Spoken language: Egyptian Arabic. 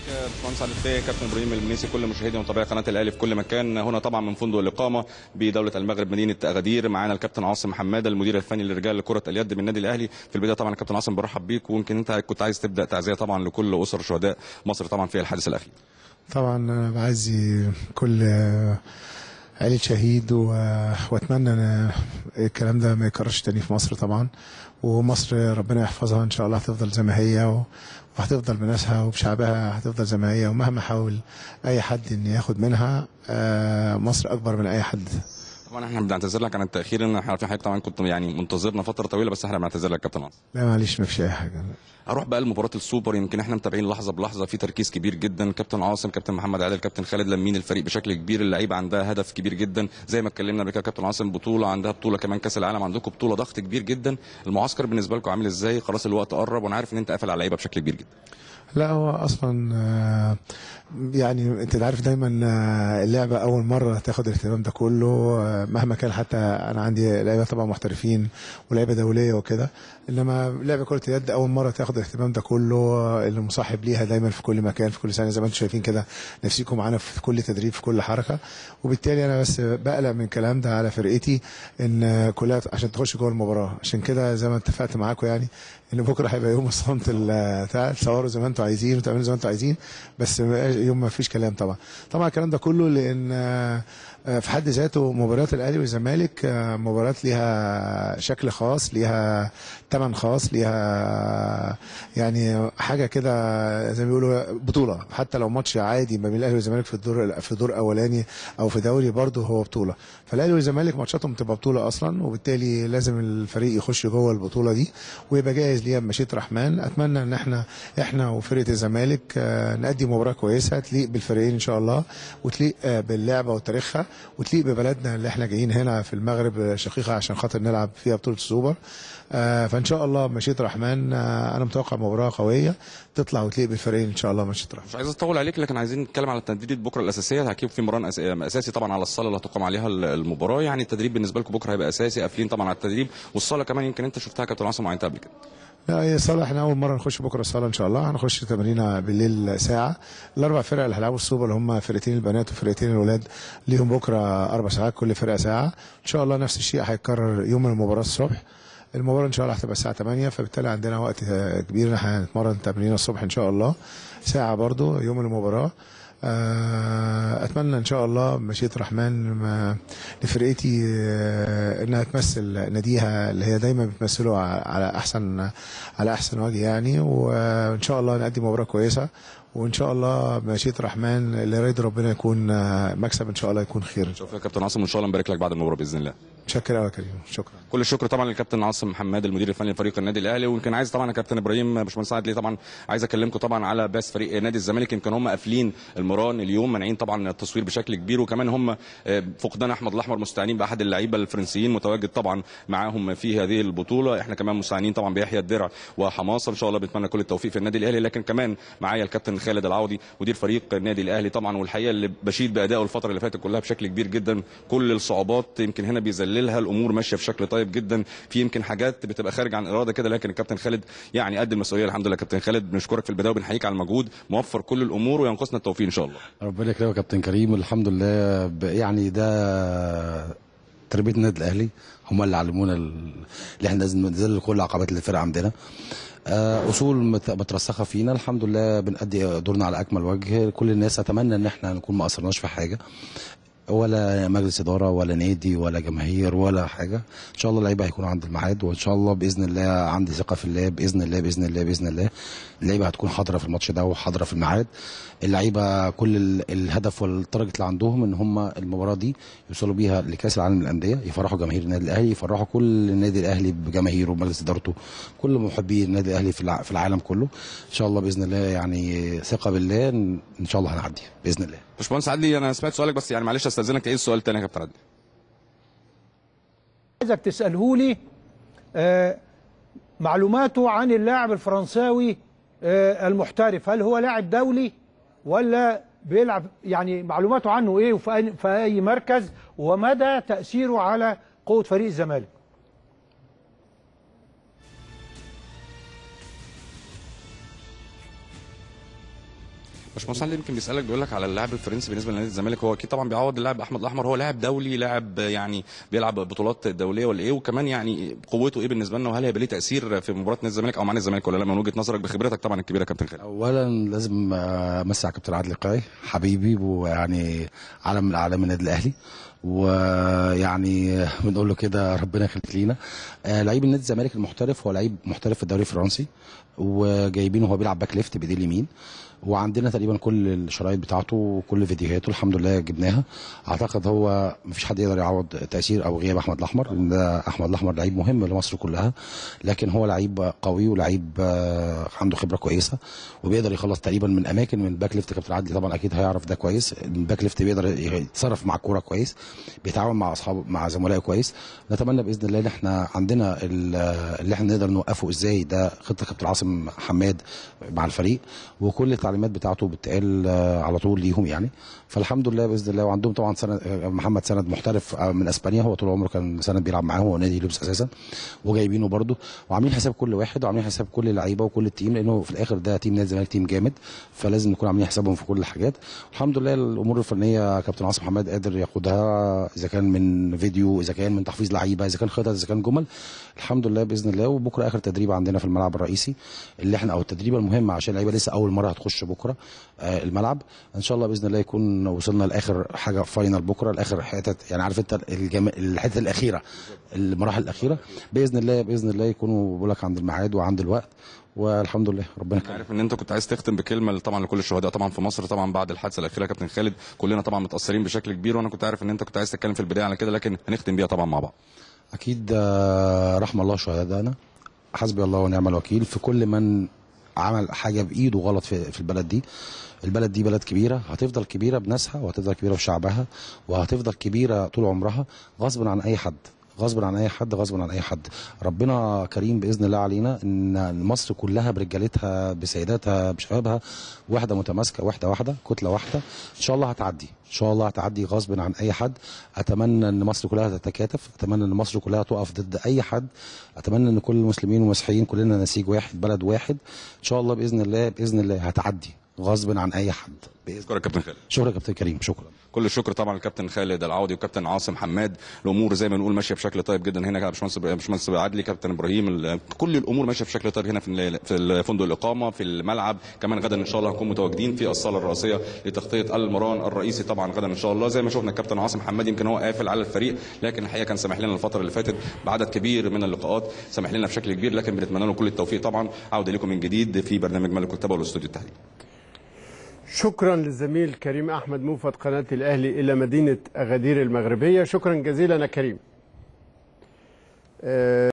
باشمهندس علي الفقيه كابتن ابراهيم المنيسي كل مشاهدي ومتابعي قناه الاهلي في كل مكان هنا طبعا من فندق الاقامه بدوله المغرب مدينه اغادير معانا الكابتن عاصم حماده المدير الفني لرجال كره اليد من النادي الاهلي في البدايه طبعا الكابتن عاصم برحب بيك ويمكن انت كنت عايز تبدا تعزيه طبعا لكل اسر شهداء مصر طبعا في الحادث الاخير طبعا انا بعزي كل عيلة شهيد و... واتمنى ان الكلام ده ما يكررش تاني في مصر طبعا ومصر ربنا يحفظها ان شاء الله هتفضل زي ما هي و... وهتفضل بناسها وبشعبها هتفضل زي ما هي ومهما حاول اي حد ان ياخد منها آه، مصر اكبر من اي حد طبعا احنا بنعتذر لك عن التاخير ان احنا عارفين حضرتك طبعا كنت يعني منتظرنا فتره طويله بس احنا بنعتذر لك كابتن عاصم لا معلش ما فيش اي حاجه اروح بقى لمباراه السوبر يمكن احنا متابعين لحظه بلحظه في تركيز كبير جدا كابتن عاصم كابتن محمد عادل كابتن خالد لمين الفريق بشكل كبير اللعيبه عندها هدف كبير جدا زي ما اتكلمنا قبل كده كابتن عاصم بطوله عندها بطوله كمان كاس العالم عندكم بطوله ضغط كبير جدا المعسكر بالنسبه لكم عامل ازاي خلاص الوقت قرب وانا عارف ان انت قافل على اللعيبه بشكل كبير جدا لا هو اصلا آه، يعني انت عارف دايما آه، اللعبه اول مره تاخد الاهتمام ده كله آه، مهما كان حتى انا عندي لعيبه طبعا محترفين ولعيبه دوليه وكده انما لعبه كره اليد اول مره تاخد الاهتمام ده كله آه، اللي مصاحب ليها دايما في كل مكان في كل سنه زي ما انتم شايفين كده نفسيكم معانا في كل تدريب في كل حركه وبالتالي انا بس بقلق من الكلام ده على فرقتي ان آه، كلها عشان تخش جوه المباراه عشان كده زي ما اتفقت معاكم يعني ان بكره هيبقى يوم الصمت ال- بتاع تصوروا زي ما انتم عايزين وتعملوا زي ما انتم عايزين بس ما- يوم ما فيش كلام طبعا طبعا الكلام ده كله لان آه، آه، في حد ذاته مباريات الاهلي والزمالك آه، مباريات ليها شكل خاص ليها ثمن خاص ليها يعني حاجه كده زي ما بيقولوا بطوله حتى لو ماتش عادي ما بين الاهلي والزمالك في الدور في دور اولاني او في دوري برضه هو بطوله فالاهلي والزمالك ماتشاتهم تبقى بطوله اصلا وبالتالي لازم الفريق يخش جوه البطوله دي ويبقى جاهز ليها بمشيئه الرحمن اتمنى ان احنا احنا وفرقه الزمالك آه، نأدي مباراه كويسه تليق بالفريقين ان شاء الله وتليق آه، باللعبه وتاريخها وتليق ببلدنا اللي احنا جايين هنا في المغرب شقيقه عشان خاطر نلعب فيها بطوله السوبر آه، فان شاء الله بمشيئه الرحمن آه، انا متوقع مباراه قويه تطلع وتليق بالفريقين ان شاء الله بمشيئه الرحمن مش عايز اطول عليك لكن عايزين نتكلم على التدريب بكره الاساسيه هيكون في مران أس- اساسي طبعا على الصاله اللي هتقام عليها ال- المباراه يعني التدريب بالنسبه لكم بكره هيبقى اساسي قافلين طبعا على التدريب والصاله كمان يمكن انت شفتها كابتن عاصم وعينتها قبل كده لا هي الصالة احنا أول مرة نخش بكرة الصالة إن شاء الله هنخش تمرينة بالليل ساعة الأربع فرق اللي هيلعبوا السوبر اللي هم فرقتين البنات وفرقتين الولاد ليهم بكرة أربع ساعات كل فرقة ساعة إن شاء الله نفس الشيء هيتكرر يوم المباراة الصبح المباراة إن شاء الله هتبقى الساعة 8 فبالتالي عندنا وقت آه، كبير إن احنا هنتمرن تمرين الصبح إن شاء الله ساعة برضو يوم المباراة آه، اتمنى ان شاء الله بمشيئه الرحمن ما- لفرقتي آه، انها تمثل ناديها اللي هي دايما بتمثله ع- على احسن على احسن وجه يعني وان شاء الله نقدم مباراه كويسه وان شاء الله بمشيئه الرحمن اللي يريد ربنا يكون آه، مكسب ان شاء الله يكون خير شوف يا كابتن عاصم وان شاء الله نبارك لك بعد المباراه باذن الله شكرا قوي يا كريم شكرا كل الشكر طبعا للكابتن عاصم حماد المدير الفني لفريق النادي الاهلي ويمكن عايز طبعا يا كابتن ابراهيم باشمهندس سعد ليه طبعا عايز اكلمكم طبعا على باس فريق نادي الزمالك يمكن هم قافلين المران اليوم مانعين طبعا التصوير بشكل كبير وكمان هم آه، فقدان احمد الاحمر مستعينين باحد اللعيبه الفرنسيين متواجد طبعا معاهم في هذه البطوله احنا كمان مستعينين طبعا بيحيى الدرع وحماسه ان شاء الله بنتمنى كل التوفيق في النادي الاهلي لكن كمان معايا الكابتن خالد العوضي مدير فريق النادي الاهلي طبعا والحقيقه اللي بشيد بادائه الفتره اللي فاتت كلها بشكل كبير جدا كل الصعوبات يمكن هنا بيذللها الامور ماشيه بشكل طيب جدا في يمكن حاجات بتبقى خارج عن اراده كده لكن الكابتن خالد يعني قد المسؤوليه الحمد لله كابتن خالد بنشكرك في البدايه وبنحييك على المجهود موفر كل الامور وينقصنا التوفيق ان شاء الله ربنا يكرمك يا كابتن كريم الحمد لله ب- يعني ده تربيه النادي الاهلي هم اللي علمونا ال- اللي احنا لازم نذل كل عقبات اللي الفرقه عندنا آه، اصول مت- مترسخه فينا الحمد لله بنأدي دورنا على اكمل وجه كل الناس اتمنى ان احنا نكون ما قصرناش في حاجه ولا مجلس اداره ولا نادي ولا جماهير ولا حاجه ان شاء الله اللعيبه هيكونوا عند الميعاد وان شاء الله باذن الله عندي ثقه في الله باذن الله باذن الله باذن الله اللعيبه هتكون حاضره في الماتش ده وحاضره في الميعاد اللعيبه كل ال- الهدف والتارجت اللي عندهم ان هم المباراه دي يوصلوا بيها لكاس العالم للانديه يفرحوا جماهير النادي الاهلي يفرحوا كل النادي الاهلي بجماهيره ومجلس ادارته كل محبي النادي الاهلي في الع- في العالم كله ان شاء الله باذن الله يعني ثقه بالله ان إن شاء الله هنعدي باذن الله باشمهندس عدلي انا سمعت سؤالك بس يعني معلش استاذنك ايه السؤال الثاني يا كابتن عدلي عايزك تساله لي آه، معلوماته عن اللاعب الفرنساوي آه، المحترف هل هو لاعب دولي ولا بيلعب يعني معلوماته عنه ايه وفي أي- في اي مركز ومدى تاثيره على قوه فريق الزمالك باشمهندس علي يمكن بيسالك بيقول لك على اللاعب الفرنسي بالنسبه لنادي الزمالك هو اكيد طبعا بيعوض اللاعب احمد الاحمر هو لاعب دولي لاعب يعني بيلعب بطولات دوليه ولا ايه وكمان يعني قوته ايه بالنسبه لنا وهل هيبقى ليه تاثير في مباراه نادي الزمالك او مع نادي الزمالك ولا لا من وجهه نظرك بخبرتك طبعا الكبيره يا كابتن خالد اولا لازم آه، امسي على كابتن عادل قاي حبيبي ويعني علم من اعلام النادي الاهلي ويعني بنقول له كده ربنا يخليك لينا آه، لعيب النادي الزمالك المحترف هو لعيب محترف في الدوري الفرنسي وجايبينه هو بيلعب باك ليفت بايديه اليمين وعندنا تقريبا كل الشرايط بتاعته وكل فيديوهاته الحمد لله جبناها اعتقد هو مفيش حد يقدر يعوض تاثير او غياب احمد الاحمر لان ده احمد الاحمر لعيب مهم لمصر كلها لكن هو لعيب قوي ولعيب آه، عنده خبره كويسه وبيقدر يخلص تقريبا من اماكن من الباك ليفت كابتن عادل طبعا اكيد هيعرف ده كويس الباك ليفت بيقدر يتصرف مع الكوره كويس بيتعاون مع اصحابه مع زملائه كويس نتمنى باذن الله ان احنا عندنا ال- اللي احنا نقدر نوقفه ازاي ده خطه كابتن عاصم حماد مع الفريق وكل التعليمات بتاعته بتقال آه، على طول ليهم يعني فالحمد لله باذن الله وعندهم طبعا سند آه، محمد سند محترف آه، من اسبانيا هو طول عمره كان سند بيلعب معاهم هو نادي لبس اساسا وجايبينه برده وعاملين حساب كل واحد وعاملين حساب كل اللعيبه وكل التيم لانه في الاخر ده تيم نادي الزمالك تيم جامد فلازم نكون عاملين حسابهم في كل الحاجات الحمد لله الامور الفنيه كابتن عاصم حماد قادر ياخدها اذا كان من فيديو اذا كان من تحفيظ لعيبه اذا كان خطط اذا كان جمل الحمد لله باذن الله وبكره اخر تدريب عندنا في الملعب الرئيسي اللي احنا او التدريب المهم عشان اللعيبه لسه اول مره هتخش بكره آه الملعب ان شاء الله باذن الله يكون وصلنا لاخر حاجه فاينل بكره لاخر حتت يعني عارف انت الجم... الحته الاخيره المراحل الاخيره باذن الله باذن الله يكونوا بقول لك عند الميعاد وعند الوقت والحمد لله ربنا انا يكرمك عارف ان انت كنت عايز تختم بكلمه طبعا لكل الشهداء طبعا في مصر طبعا بعد الحادثه الاخيره يا كابتن خالد كلنا طبعا متاثرين بشكل كبير وانا كنت عارف ان انت كنت عايز تتكلم في البدايه على كده لكن هنختم بيها طبعا مع بعض اكيد آه، رحم الله شهدائنا حسبي الله ونعم الوكيل في كل من عمل حاجه بايده غلط في, في البلد دي البلد دي بلد كبيره هتفضل كبيره بناسها وهتفضل كبيره بشعبها وهتفضل كبيره طول عمرها غصب عن اي حد غصب عن اي حد غصب عن اي حد ربنا كريم باذن الله علينا ان مصر كلها برجالتها بسيداتها بشبابها واحده متماسكه واحده واحده كتله واحده ان شاء الله هتعدي ان شاء الله هتعدي غصب عن اي حد اتمنى ان مصر كلها تتكاتف اتمنى ان مصر كلها تقف ضد اي حد اتمنى ان كل المسلمين والمسيحيين كلنا نسيج واحد بلد واحد ان شاء الله باذن الله باذن الله هتعدي غصب عن اي حد باذن اشكرك يا كابتن خالد شكرا يا كابتن كريم شكرا كل الشكر طبعا للكابتن خالد العوضي وكابتن عاصم حماد الامور زي ما نقول ماشيه بشكل طيب جدا هنا يا باشمهندس باشمهندس عدلي كابتن ابراهيم ال- كل الامور ماشيه بشكل طيب هنا في ال- في فندق الاقامه في الملعب كمان غدا ان شاء الله هنكون متواجدين في الصاله الرئيسيه لتغطيه المران الرئيسي طبعا غدا ان شاء الله زي ما شفنا الكابتن عاصم حماد يمكن هو قافل على الفريق لكن الحقيقه كان سامح لنا الفتره اللي فاتت بعدد كبير من اللقاءات سامح لنا بشكل كبير لكن بنتمنى له كل التوفيق طبعا عوده لكم من جديد في برنامج ملك الكتابه والاستوديو التحليل شكرا للزميل كريم احمد موفد قناه الاهلي الى مدينه اغادير المغربيه شكرا جزيلا يا كريم آه،